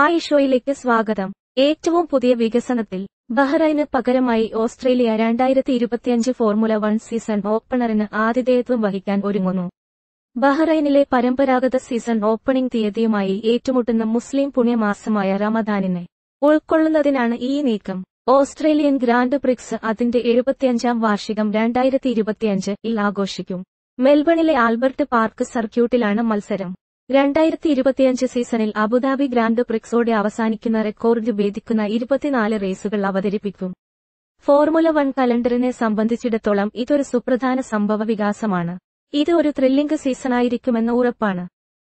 hi ഷോയിലേക്ക് സ്വാഗതം ഏറ്റവും പുതിയ വികസനത്തിൽ ബഹ്റൈന് പകരമായി ഓസ്ട്രേലിയ രണ്ടായിരത്തി ഇരുപത്തിയഞ്ച് ഫോർമുല വൺ സീസൺ ഓപ്പണറിന് ആതിഥേയത്വം വഹിക്കാൻ ഒരുങ്ങുന്നു ബഹ്റൈനിലെ പരമ്പരാഗത സീസൺ ഓപ്പണിംഗ് തീയതിയുമായി ഏറ്റുമുട്ടുന്ന മുസ്ലിം പുണ്യമാസമായ റമദാനിനെ ഉൾക്കൊള്ളുന്നതിനാണ് ഈ നീക്കം ഓസ്ട്രേലിയൻ ഗ്രാൻഡ് പ്രിക്സ് അതിന്റെ എഴുപത്തിയഞ്ചാം വാർഷികം രണ്ടായിരത്തി ഇരുപത്തിയഞ്ച് ഇൽ ആഘോഷിക്കും മെൽബണിലെ ആൽബർട്ട് പാർക്ക് സർക്യൂട്ടിലാണ് മത്സരം രണ്ടായിരത്തി ഇരുപത്തിയഞ്ച് സീസണിൽ അബുദാബി ഗ്രാൻഡ് പ്രിക്സോടെ അവസാനിക്കുന്ന റെക്കോർഡ് ഭേദിക്കുന്ന ഇരുപത്തിനാല് റേസുകൾ അവതരിപ്പിക്കും ഫോർമുല വൺ കലണ്ടറിനെ സംബന്ധിച്ചിടത്തോളം ഇതൊരു സുപ്രധാന സംഭവ വികാസമാണ് ഇത് ഒരു ത്രില്ലിംഗ് സീസണായിരിക്കുമെന്ന് ഉറപ്പാണ്